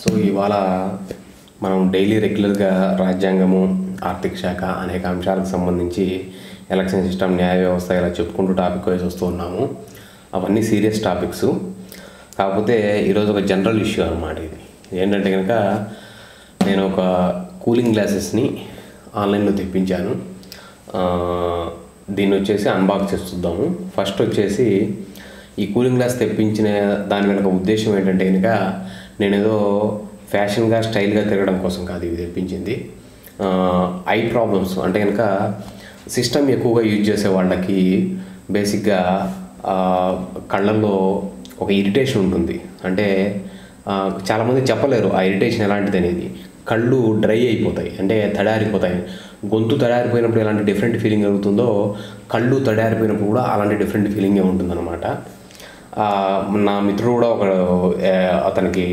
So ఇవాళ మనం daily రెగ్యులర్గా రాజ్యాంగము ఆర్థిక శాఖ అనేక అంశాలకు సంబంధించి ఎలక్షన్ సిస్టమ్ న్యాయ వ్యవస్థ ఇలా చెప్పుకుంటూ టాపిక్ వైజ్ వస్తూ ఉన్నాము అవన్నీ సీరియస్ టాపిక్స్ కాకపోతే ఈరోజు ఒక జనరల్ ఇష్యూ అనమాట ఇది ఏంటంటే కనుక నేను ఒక కూలింగ్ గ్లాసెస్ని ఆన్లైన్లో తెప్పించాను ఆ, దీన్ని వచ్చేసి అన్బాక్స్ చేసి చూద్దాము ఫస్ట్ వచ్చేసి ఈ కూలింగ్ గ్లాస్ తెప్పించిన దాని వెనక ఉద్దేశం ఏంటంటే కనుక నేను ఏదో ఫ్యాషన్గా స్టైల్గా తిరగడం కోసం కాదు ఇది తెప్పించింది ఐ ప్రాబ్లమ్స్ అంటే కనుక సిస్టమ్ ఎక్కువగా యూజ్ చేసే వాళ్ళకి బేసిక్గా ఆ, కళ్ళల్లో ఒక ఇరిటేషన్ ఉంటుంది అంటే ఆ, చాలామంది చెప్పలేరు ఆ ఇరిటేషన్ ఎలాంటిది అనేది కళ్ళు డ్రై అయిపోతాయి అంటే తడారిపోతాయి గొంతు తడారిపోయినప్పుడు ఎలాంటి డిఫరెంట్ ఫీలింగ్ కలుగుతుందో కళ్ళు తడారిపోయినప్పుడు కూడా అలాంటి డిఫరెంట్ ఫీలింగే ఉంటుందన్నమాట ఆ, నా మిత్రుడు కూడా ఒక ఆ, అతనికి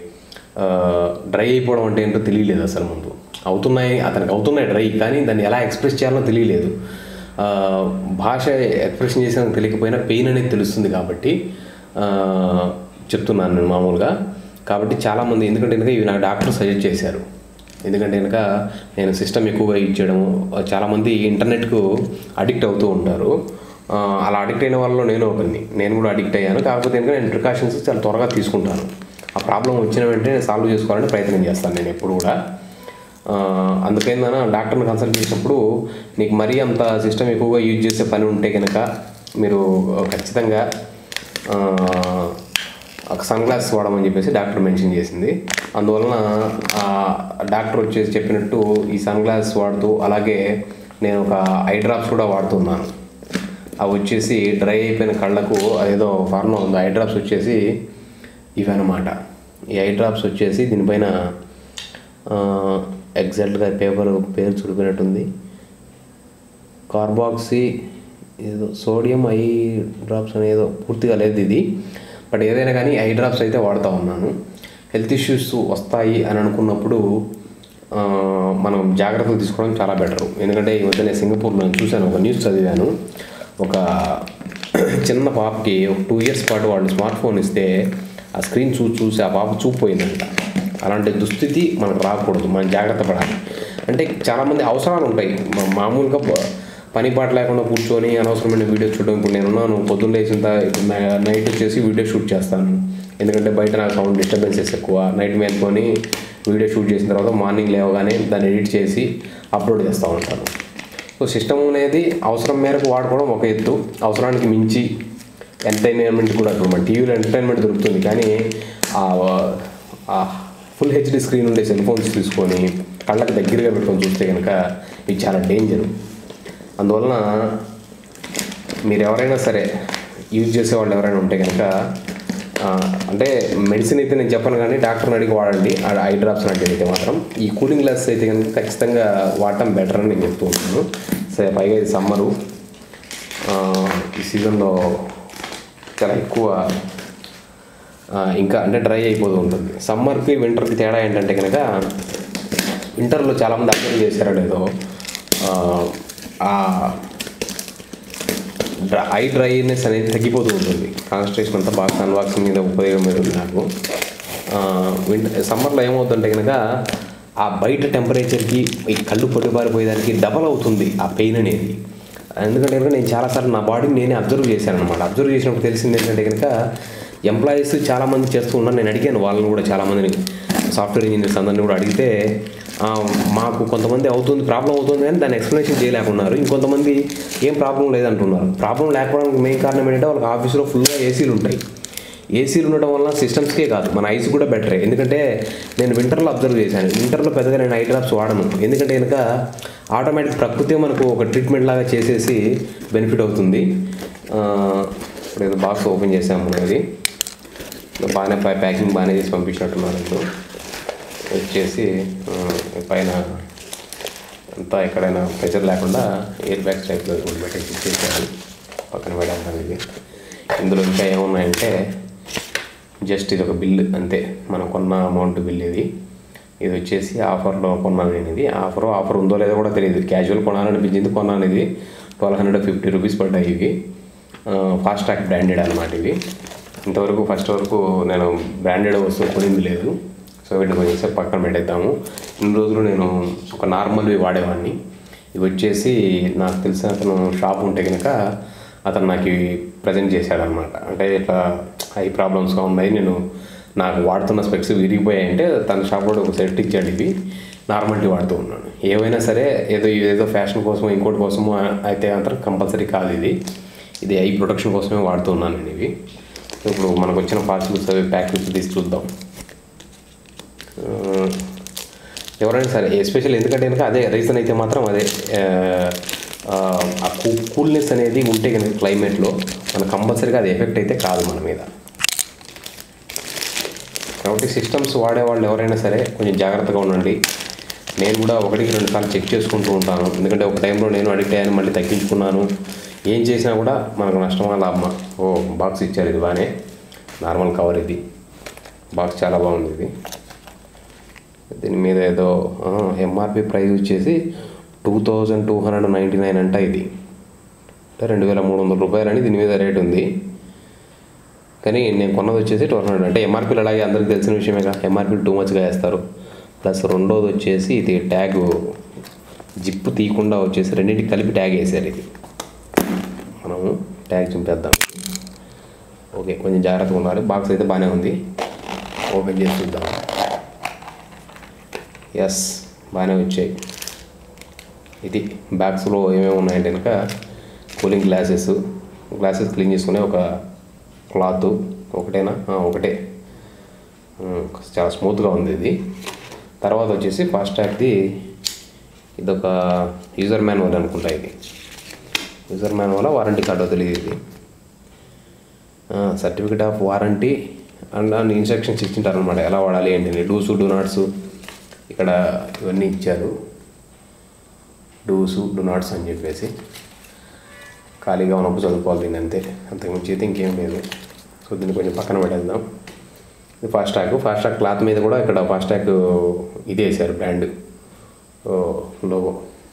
డ్రై అయిపోవడం అంటే ఏంటో తెలియలేదు అసలు ముందు అవుతున్నాయి అతనికి అవుతున్నాయి డ్రై కానీ దాన్ని ఎలా ఎక్స్ప్రెస్ చేయాలో తెలియలేదు ఆ, భాష ఎక్స్ప్రెషన్ చేసిన తెలియకపోయినా పెయిన్ అనేది తెలుస్తుంది కాబట్టి ఆ, చెప్తున్నాను నేను మామూలుగా కాబట్టి చాలామంది ఎందుకంటే కనుక ఇవి నాకు డాక్టర్ సజెస్ట్ చేశారు ఎందుకంటే కనుక నేను సిస్టమ్ ఎక్కువగా యూజ్ చేయడము చాలామంది ఇంటర్నెట్కు అడిక్ట్ అవుతూ ఉంటారు ఆ, అలా అడిక్ట్ అయిన వాళ్ళలో నేను ఒకరిని నేను కూడా అడిక్ట్ అయ్యాను కాకపోతే కనుక నేను ప్రికాషన్స్ చాలా త్వరగా తీసుకుంటాను ఆ ప్రాబ్లం వచ్చిన వెంటనే నేను సాల్వ్ చేసుకోవాలని ప్రయత్నం చేస్తాను నేను ఎప్పుడు కూడా ఆ, అందుకేందన్నా డాక్టర్ని కన్సల్ట్ చేసినప్పుడు నీకు మరీ అంత సిస్టమ్ ఎక్కువగా యూజ్ చేసే పని ఉంటే కనుక మీరు ఖచ్చితంగా ఆ, ఒక సన్ గ్లాస్ వాడమని చెప్పేసి డాక్టర్ మెన్షన్ చేసింది అందువలన ఆ డాక్టర్ వచ్చేసి చెప్పినట్టు ఈ సన్ గ్లాస్ వాడుతూ అలాగే నేను ఒక ఐ డ్రాప్స్ కూడా వాడుతున్నాను అవి వచ్చేసి డ్రై అయిపోయిన కళ్ళకు అదేదో ఫార్మా ఉంది ఐ డ్రాప్స్ వచ్చేసి ఇవి అనమాట ఈ ఐ డ్రాప్స్ వచ్చేసి దీనిపైన ఎగ్జాక్ట్గా పేపర్ పేరు చుడిపోయినట్టుంది కార్బాక్సీ ఏదో సోడియం ఐ డ్రాప్స్ అనేదో పూర్తిగా లేదు ఇది బట్ ఏదైనా కానీ ఐ డ్రాప్స్ అయితే వాడుతూ ఉన్నాను హెల్త్ ఇష్యూస్ వస్తాయి అని అనుకున్నప్పుడు ఆ, మనం జాగ్రత్తలు తీసుకోవడం చాలా బెటర్ ఎందుకంటే ఈ మధ్య నేను సింగపూర్లో నేను చూశాను ఒక న్యూస్ చదివాను ఒక చిన్న పాపకి ఒక టూ ఇయర్స్ పాటు వాళ్ళు స్మార్ట్ ఫోన్ ఇస్తే ఆ స్క్రీన్ చూసి చూసి ఆ పాప చూపు పోయిందంట అలాంటి దుస్థితి మనకు రాకూడదు మనం జాగ్రత్త పడాలి అంటే చాలామంది అవసరాలు ఉంటాయి మా- మామూలుగా ప- పని పాట లేకుండా కూర్చొని అనవసరమైన వీడియో చూడడం ఇప్పుడు నేను ఉన్నాను పొద్దున్న లేచిన త- ఇప్పుడు నై- నైట్ వచ్చేసి వీడియో షూట్ చేస్తాను ఎందుకంటే బయట నాకు సౌండ్ డిస్టర్బెన్సెస్ ఎక్కువ నైట్ మేల్కొని వీడియో షూట్ చేసిన తర్వాత మార్నింగ్ లేవగానే దాన్ని ఎడిట్ చేసి అప్లోడ్ చేస్తూ ఉంటాను సో సిస్టమ్ అనేది అవసరం మేరకు వాడుకోవడం ఒక ఎత్తు అవసరానికి మించి ఎంటర్టైన్మెంట్ కూడా ఇప్పుడు మన టీవీలో ఎంటర్టైన్మెంట్ దొరుకుతుంది కానీ ఆ ఫుల్ హెచ్డి స్క్రీన్ ఉండే సెల్ ఫోన్స్ తీసుకొని కళ్ళకి దగ్గరగా పెట్టుకొని చూస్తే కనుక ఇది చాలా డేంజర్ అందువలన మీరు ఎవరైనా సరే యూజ్ చేసే వాళ్ళు ఎవరైనా ఉంటే కనుక ఆ, అంటే మెడిసిన్ అయితే నేను చెప్పను కానీ డాక్టర్ని అడిగి వాడండి ఆ ఐ డ్రాప్స్ లాంటివి అయితే మాత్రం ఈ కూలింగ్ గ్లాస్ అయితే కనుక ఖచ్చితంగా వాడటం బెటర్ అని నేను చెప్తూ ఉంటాను సరే పైగా ఇది సమ్మరు ఈ సీజన్లో చాలా ఎక్కువ ఆ, ఇంకా అంటే డ్రై అయిపోతూ ఉంటుంది సమ్మర్కి వింటర్కి తేడా ఏంటంటే కనుక వింటర్లో చాలామంది అబ్జర్వ్ చేశారో లేదో ఆ, ఆ డ్ర- ఐ డ్రైనెస్ అనేది తగ్గిపోతూ ఉంటుంది కాన్సన్ట్రేషన్ అంతా బాగా కన్వాక్సింగ్ మీద ఉపయోగం మీద ఉంది నాకు ఆ, వింటర్ సమ్మర్లో ఏమవుతుందంటే కనుక ఆ బయట టెంపరేచర్కి ఈ కళ్ళు పొడిబారిపోయేదానికి డబల్ అవుతుంది ఆ పెయిన్ అనేది ఎందుకంటే కనుక నేను చాలాసార్లు నా బాడీని నేనే అబ్జర్వ్ చేశాను అనమాట అబ్జర్వ్ చేసినప్పుడు తెలిసింది ఏంటంటే కనుక ఎంప్లాయీస్ చాలామంది చేస్తూ ఉన్నారు నేను అడిగాను వాళ్ళని కూడా చాలామందిని సాఫ్ట్వేర్ ఇంజనీర్స్ అందరిని కూడా అడిగితే ఆ, మాకు కొంతమంది అవుతుంది ప్రాబ్లం అవుతుంది కానీ దాన్ని ఎక్స్ప్లెనేషన్ చేయలేకున్నారు ఇంకొంతమంది ఏం ప్రాబ్లం లేదంటున్నారు ప్రాబ్లం లేకపోవడానికి మెయిన్ కారణం ఏంటంటే వాళ్ళకి ఆఫీస్లో ఫుల్గా ఏసీలు ఉంటాయి ఏసీలు ఉండడం వల్ల సిస్టమ్స్కే కాదు మన ఐస్ కూడా బెటరే ఎందుకంటే నేను వింటర్లో అబ్జర్వ్ చేశాను వింటర్లో పెద్దగా నేను ఐ డ్రాప్స్ వాడను ఎందుకంటే కనుక ఆటోమేటిక్ ప్రకృతి మనకు ఒక ట్రీట్మెంట్ లాగా చేసేసి బెనిఫిట్ అవుతుంది ఆ, ఇప్పుడు ఏదో బాక్స్ ఓపెన్ చేసాము అది బాగానే పై ప్యాకింగ్ బాగానే చేసి పంపించినట్టున్నారు వీళ్ళు. వచ్చేసి ఆ, పైన అంతా ఎక్కడైనా ప్రెషర్ లేకుండా ఎయిర్ బ్యాగ్స్ టైప్లో కొన్ని పెట్టేసి ఇచ్చేసారు పక్కన పెట్టాలి ఇది ఇందులో ఇంకా ఏమున్నాయంటే జస్ట్ ఇది ఒక బిల్ అంతే మనం కొన్న అమౌంట్ బిల్ ఇది ఇది వచ్చేసి ఆఫర్లో కొన్నాను నేను ఇది ఆఫర్ ఆఫర్ ఉందో లేదో కూడా తెలియదు క్యాజువల్ కొనాలనిపించింది కొన్నాను ఇది ట్వెల్వ్ హండ్రెడ్ ఫిఫ్టీ రూపీస్ పడ్డాయి ఇవి ఫాస్ట్ ట్రాక్ బ్రాండెడ్ అనమాట ఇవి ఇంతవరకు ఫస్ట్ వరకు నేను బ్రాండెడ్ వస్తువు కొనింది లేదు సో వీటిని కొంచెం పక్కన పెట్టేద్దాము ఇన్ని రోజులు నేను ఒక నార్మల్వి వాడేవాడిని ఇవి వచ్చేసి నాకు తెలిసిన అతను షాప్ ఉంటే కనుక అతను నాకు ఇవి ప్రజెంట్ చేశాడనమాట అంటే ఇట్లా హై ప్రాబ్లమ్స్గా ఉన్నాయి నేను నాకు వాడుతున్న స్పెక్స్ విరిగిపోయాయంటే తన షాప్లో ఒక సెట్ ఇచ్చాడు ఇవి నార్మల్టీ వాడుతూ ఉన్నాను ఏవైనా సరే ఏదో ఏదో ఫ్యాషన్ కోసం ఇంకోటి కోసము అయితే అంతా కంపల్సరీ కాదు ఇది ఇది ఐ ప్రొటెక్షన్ కోసమే వాడుతూ ఉన్నాను నేను ఇవి ఇప్పుడు మనకు వచ్చిన పార్సల్స్ అవి ప్యాకెట్స్ తీసి చూద్దాం ఆ, ఎవరైనా సరే ఎస్పెషల్ ఎందుకంటే కనుక అదే రీజన్ అయితే మాత్రం అదే ఆ, ఆ, ఆ కూ కూల్నెస్ అనేది ఉంటే కనుక క్లైమేట్లో మనకు కంపల్సరీగా అది ఎఫెక్ట్ అయితే కాదు మన మీద కాబట్టి సిస్టమ్స్ వాడేవాళ్ళు ఎవరైనా సరే కొంచెం జాగ్రత్తగా ఉండండి నేను కూడా ఒకటికి రెండు సార్లు చెక్ చేసుకుంటూ ఉంటాను ఎందుకంటే ఒక టైంలో నేను అడిక్ట్ అయ్యాను మళ్ళీ తగ్గించుకున్నాను ఏం చేసినా కూడా మనకు నష్టమా లాభమా ఓ బాక్స్ ఇచ్చారు ఇది బాగానే నార్మల్ కవర్ ఇది బాక్స్ చాలా బాగుంది ఇది దీని మీద ఏదో ఎంఆర్పి ప్రైస్ వచ్చేసి two thousand two hundred ninety nine అంట ఇది అంటే రెండు వేల మూడు వందల రూపాయలని దీని మీద రేట్ ఉంది కానీ నేను కొన్నది వచ్చేసి ట్వెల్వ్ హండ్రెడ్ అంటే ఎంఆర్పీలు అలాగే అందరికీ తెలిసిన విషయమేగా ఎంఆర్పీలు టూ మచ్గా వేస్తారు ప్లస్ రెండోది వచ్చేసి ఇది ట్యాగ్ జిప్ తీయకుండా వచ్చేసి రెండింటికి కలిపి ట్యాగ్ వేసారు ఇది మనము ట్యాగ్ చింపేద్దాం ఓకే కొంచెం జాగ్రత్తగా ఉండాలి బాక్స్ అయితే బాగానే ఉంది ఓపెన్ చేసి చూద్దాం ఎస్ బాగానే వచ్చాయి ఇది బ్యాగ్స్లో ఏమేమి ఉన్నాయంటే కనుక కూలింగ్ గ్లాసెస్ గ్లాసెస్ క్లీన్ చేసుకునే ఒక క్లాత్ ఒకటేనా ఆ, ఒకటే ఉమ్, చాలా స్మూత్గా ఉంది ఇది తర్వాత వచ్చేసి ఫాస్ట్ ట్యాగ్ది ఇదొక యూజర్ మాన్యువల్ అనుకుంటా ఇది యూజర్ మాన్యువల్ వారంటీ కార్డో తెలియదు ఇది certificate of warranty and and instructions ఇచ్చింటారు అనమాట ఎలా వాడాలి ఏంటి డూస్ డూ నాట్స్ ఇక్కడ ఇవన్నీ ఇచ్చారు డూస్ డూ నాట్స్ అని చెప్పేసి ఖాళీగా ఉన్నప్పుడు చదువుకోవాలి దీన్ని అంతే అంతకుమించి అయితే ఇంకేం లేదు సో దీన్ని కొంచెం పక్కన పెట్టేద్దాం ఇది fast track fast track cloth మీద కూడా ఇక్కడ ఫాస్ట్ ట్రాక్ ఇది వేసారు బ్రాండ్ లోగో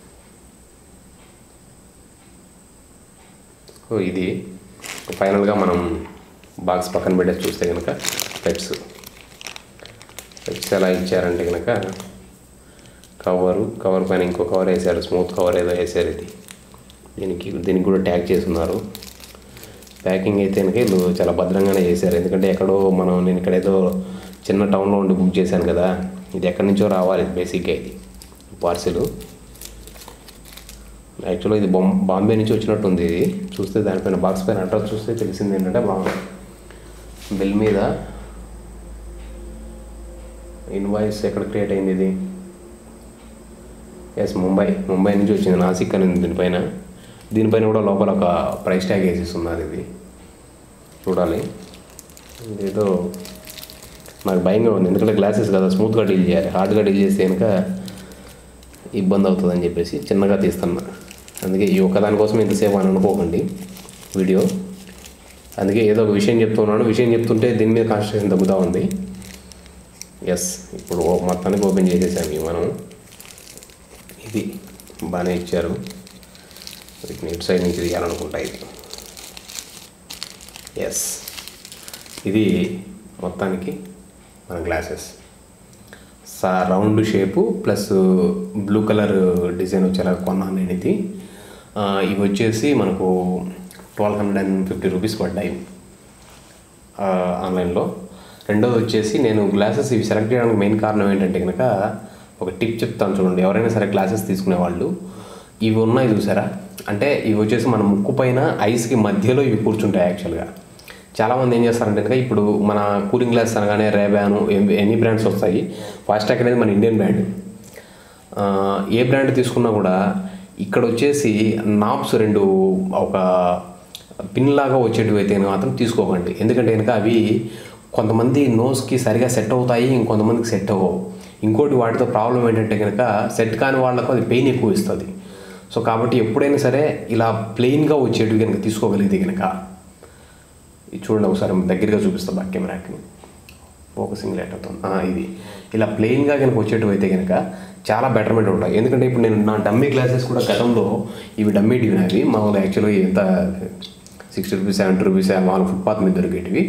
సో ఇది ఫైనల్గా మనం బాక్స్ పక్కన పెట్టేసి చూస్తే కనుక పెట్స్ పెట్స్ ఎలా ఇచ్చారంటే కనుక కవరు కవర్ పైన ఇంకో కవర్ వేసారు స్మూత్ కవర్ ఏదో వేసారు ఇది దీనికి దీనికి కూడా ట్యాగ్ చేసి ఉన్నారు ప్యాకింగ్ అయితే కనుక వీళ్ళు చాలా భద్రంగానే చేశారు ఎందుకంటే ఎక్కడో మనం నేను ఇక్కడ ఏదో చిన్న టౌన్లో ఉండి బుక్ చేశాను కదా ఇది ఎక్కడి నుంచో రావాలి బేసిక్గా ఇది పార్సిల్ యాక్చువల్గా ఇది బొమ్ బాంబే నుంచి వచ్చినట్టు ఉంది ఇది చూస్తే దానిపైన బాక్స్ పైన అడ్రస్ చూస్తే తెలిసింది ఏంటంటే బాగా బిల్ మీద ఇన్వాయిస్ ఎక్కడ క్రియేట్ అయింది ఇది ఎస్ ముంబై ముంబై నుంచి వచ్చింది నాసిక్ అని ఉంది దీనిపైన దీనిపైన కూడా లోపల ఒక ప్రైస్ ట్యాగ్ వేసేసి ఉన్నారు ఇది చూడాలి ఇదేదో నాకు భయంగా ఉంది ఎందుకంటే గ్లాసెస్ కదా స్మూత్గా డీల్ చేయాలి హార్డ్గా డీల్ చేస్తే కనుక ఇబ్బంది అవుతుందని చెప్పేసి చిన్నగా తీస్తున్నా అందుకే ఈ ఒక్కదానికోసం ఇంతసేపు అని అనుకోకండి వీడియో అందుకే ఏదో ఒక విషయం చెప్తున్నాను విషయం చెప్తుంటే దీని మీద కాన్సన్ట్రేషన్ తగ్గుతూ ఉంది ఎస్ ఇప్పుడు ఓ- మొత్తానికి ఓపెన్ చేసేసాము ఇవి మనం ఇది బాగానే ఇచ్చారు వీటిని ఇటు సైడ్ నుంచి తీయాలనుకుంటా ఇది ఎస్ ఇది మొత్తానికి మన గ్లాసెస్ సా round shape plus blue colour design వచ్చేలా కొన్నాను నేను ఇది ఆ, ఇవి వచ్చేసి మనకు twelve hundred and fifty rupees పడ్డాయి ఆ, ఆన్లైన్లో రెండోది వచ్చేసి నేను గ్లాసెస్ ఇవి సెలెక్ట్ చేయడానికి మెయిన్ కారణం ఏంటంటే కనుక ఒక టిప్ చెప్తాను చూడండి ఎవరైనా సరే గ్లాసెస్ తీసుకునే వాళ్ళు ఇవి ఉన్నాయి చూసారా అంటే ఇవి వచ్చేసి మన ముక్కు పైన ఐస్కి మధ్యలో ఇవి కూర్చుంటాయి యాక్చువల్గా చాలామంది ఏం చేస్తారంటే కనుక ఇప్పుడు మన కూలింగ్ గ్లాస్ అనగానే రేబాను ఎన్ని బ్రాండ్స్ వస్తాయి ఫాస్టాక్ అనేది మన ఇండియన్ బ్రాండ్ ఆ, ఏ బ్రాండ్ తీసుకున్నా కూడా ఇక్కడ వచ్చేసి నాబ్స్ రెండు ఒక పిన్ లాగా వచ్చేటివి అయితే కనుక మాత్రం తీసుకోకండి ఎందుకంటే కనుక అవి కొంతమంది నోస్కి సరిగా సెట్ అవుతాయి ఇంకొంతమందికి సెట్ అవ్వవు ఇంకోటి వాటితో ప్రాబ్లం ఏంటంటే కనుక సెట్ కాని వాళ్ళకు అది పెయిన్ ఎక్కువ ఇస్తుంది సో కాబట్టి ఎప్పుడైనా సరే ఇలా ప్లెయిన్గా వచ్చేటివి కనుక తీసుకోగలిగితే కనుక ఇది చూడండి ఒకసారి దగ్గరగా చూపిస్తా బ్యాక్ కెమెరాకి ఫోకసింగ్ లేట్ అవుతుంది ఆ, ఇది ఇలా ప్లెయిన్గా కనుక వచ్చేటివి అయితే కనుక చాలా బెటర్మెంట్ ఉంటాయి ఎందుకంటే ఇప్పుడు నేను నా డమ్మీ గ్లాసెస్ కూడా గతంలో ఇవి డమ్మీ డివినవి మామూలుగా యాక్చువల్గా ఎంత సిక్స్టీ రూపీస్ సెవెంటీ రూపీస్ మామూలు ఫుట్పాత్ మీద దొరికేటివి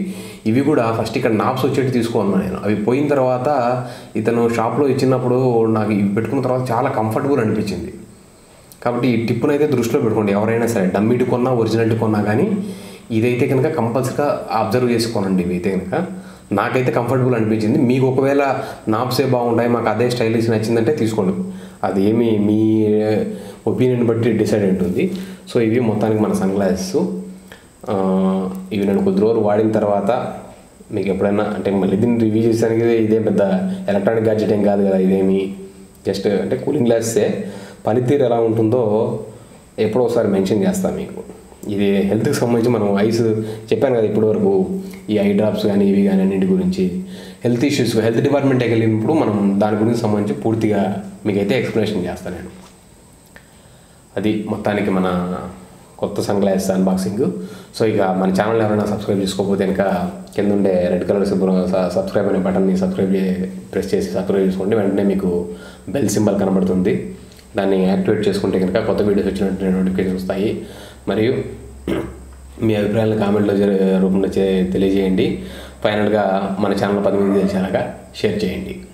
ఇవి కూడా ఫస్ట్ ఇక్కడ నాప్స్ వచ్చేటి తీసుకున్నాను నేను అవి పోయిన తర్వాత ఇతను షాప్లో ఇచ్చినప్పుడు నాకు ఇవి పెట్టుకున్న తర్వాత చాలా కంఫర్టబుల్ అనిపించింది కాబట్టి ఈ టిప్పును అయితే దృష్టిలో పెట్టుకోండి ఎవరైనా సరే డమ్మిటి కొన్నా ఒరిజినల్ కొన్నా కానీ ఇదైతే కనుక కంపల్సరీగా అబ్జర్వ్ చేసుకోనండి ఇవైతే కనుక నాకైతే కంఫర్టబుల్ అనిపించింది మీకు ఒకవేళ నాప్సే బాగుంటాయి మాకు అదే స్టైలిష్ నచ్చిందంటే తీసుకోండి అది ఏమి మీ ఒపీనియన్ బట్టి డిసైడ్ ఉంటుంది సో ఇవి మొత్తానికి మన సన్ గ్లాసెస్ ఇవి నేను కొద్ది రోజులు వాడిన తర్వాత మీకు ఎప్పుడైనా అంటే మళ్ళీ దీన్ని రివ్యూ చేసానికి ఇదే పెద్ద ఎలక్ట్రానిక్ గ్యాడ్జెట్ ఏం కాదు కదా ఇదేమి జస్ట్ అంటే కూలింగ్ గ్లాసెసే పనితీరు ఎలా ఉంటుందో ఎప్పుడో ఒకసారి మెన్షన్ చేస్తాను మీకు ఇది హెల్త్కి సంబంధించి మనం ఐస్ చెప్పాను కదా ఇప్పటివరకు ఈ ఐ డ్రాప్స్ కానీ ఇవి కానీ అన్నింటి గురించి హెల్త్ ఇష్యూస్ హెల్త్ డిపార్ట్మెంట్కి వెళ్ళినప్పుడు మనం దాని గురించి సంబంధించి పూర్తిగా మీకైతే ఎక్స్ప్లెనేషన్ చేస్తాను నేను అది మొత్తానికి మన కొత్త సన్ గ్లాసెస్ అన్బాక్సింగ్ సో ఇక మన ఛానల్ ఎవరైనా సబ్స్క్రైబ్ చేసుకోకపోతే కనుక కింద ఉండే రెడ్ కలర్ సింబల్ సబ్స్క్రైబ్ అనే బటన్ని సబ్స్క్రైబ్ ప్రెస్ చేసి సబ్స్క్రైబ్ చేసుకోండి వెంటనే మీకు బెల్ సింబల్ కనబడుతుంది దాన్ని యాక్టివేట్ చేసుకుంటే కనుక కొత్త వీడియోస్ వచ్చినట్టు నోటిఫికేషన్ వస్తాయి మరియు మీ అభిప్రాయాలను కామెంట్లో రూపంలో చే- తెలియజేయండి ఫైనల్గా మన ఛానల్ పది మంది తెలిసేలాగా షేర్ చేయండి